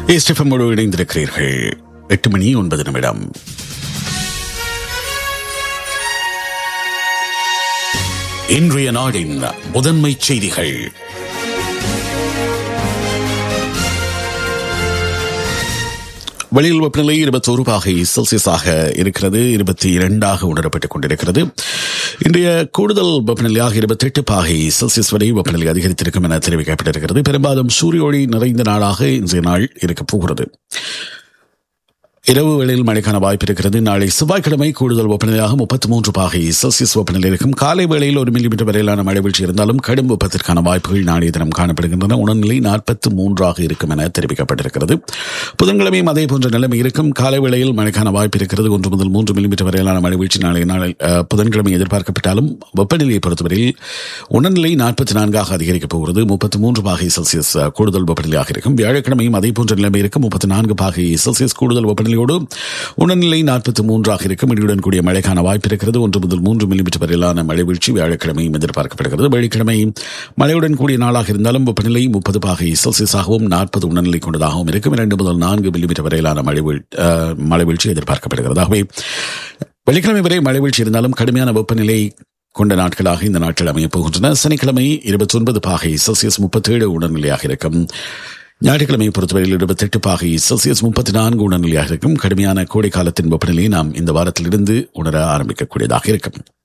ஏஸ்டிஎஃப்எம்மோடு இணைந்திருக்கிறீர்கள் எட்டு மணி ஒன்பது நிமிடம் இன்றைய நாடின் முதன்மை செய்திகள் வெளியில் வெப்பநிலை இருபத்தோரு பாகை செல்சியஸாக இருக்கிறது இருபத்தி இரண்டாக உணரப்பட்டுக் கொண்டிருக்கிறது இன்றைய கூடுதல் வெப்பநிலையாக இருபத்தெட்டு பாகை செல்சியஸ் வரை வெப்பநிலை அதிகரித்திருக்கும் என தெரிவிக்கப்பட்டிருக்கிறது பெரும்பாலும் சூரிய ஒளி நிறைந்த நாளாக இன்றைய நாள் இருக்கப் போகிறது இரவு வேளையில் மழைக்கான வாய்ப்பு இருக்கிறது நாளை செவ்வாய்க்கிழமை கூடுதல் வெப்பநிலையாக முப்பத்தி மூன்று பாகை செல்சியஸ் வெப்பநிலை இருக்கும் காலை வேளையில் ஒரு மில்லிமீட்டர் வரையிலான மழை வீழ்ச்சி இருந்தாலும் கடும் வெப்பத்திற்கான வாய்ப்புகள் நாளைய தினம் காணப்படுகின்றன உணர்நிலை நாற்பத்தி மூன்றாக இருக்கும் என தெரிவிக்கப்பட்டிருக்கிறது புதன்கிழமையும் அதே போன்ற நிலைமை இருக்கும் காலை வேளையில் மழைக்கான வாய்ப்பு இருக்கிறது ஒன்று முதல் மூன்று மில்லிமீட்டர் வரையிலான மழை வீழ்ச்சி நாளை நாளில் அஹ், புதன்கிழமை எதிர்பார்க்கப்பட்டாலும் வெப்பநிலையை பொறுத்தவரையில் உணர்நிலை நாற்பத்தி நான்காக அதிகரிக்கப் போகிறது முப்பத்தி மூன்று பாகை செல்சியஸ் அஹ், கூடுதல் வெப்பநிலையாக இருக்கும் வியாழக்கிழமையும் அதே போன்ற நிலைமை இருக்கும் முப்பத்தி நான்கு பாகை செல்சியஸ் கூடுதல் வெப்பநிலையோடு உணர்நிலை நாற்பத்தி மூன்றாக இருக்கும் இடியுடன் கூடிய மழைக்கான வாய்ப்பு இருக்கிறது ஒன்று முதல் மூன்று மில்லிமீட்டர் வரையிலான மழை வீழ்ச்சி வியாழக்கிழமையும் எதிர்பார்க்கப்படுகிறது வெள்ளிக்கிழமை மழையுடன் கூடிய நாளாக இருந்தாலும் வெப்பநிலை முப்பது பாகை செல்சியஸாகவும் நாற்பது உணர்நிலை கொண்டதாகவும் இருக்கும் இரண்டு முதல் நான்கு மில்லிமீட்டர் வரையிலான மழை வீழ்- அஹ், மழை வீழ்ச்சி எதிர்பார்க்கப்படுகிறது ஆகவே வெள்ளிக்கிழமை வரை மழை வீழ்ச்சி இருந்தாலும் கடுமையான வெப்பநிலை கொண்ட நாட்களாக இந்த நாட்கள் அமையப் போகின்றன சனிக்கிழமை இருபத்தி ஒன்பது பாகை செல்சியஸ் முப்பத்தேழு உடல்நிலையாக இருக்கும் ஞாயிற்றுக்கிழமையை பொறுத்தவரையில் இருபத்தெட்டு பாகை செல்சியஸ் முப்பத்தி நான்கு உடல்நிலையாக இருக்கும் கடுமையான கோடை காலத்தின் வெப்பநிலையை நாம் இந்த வாரத்திலிருந்து உணர ஆரம்பிக்கக்கூடியதாக இருக்கும்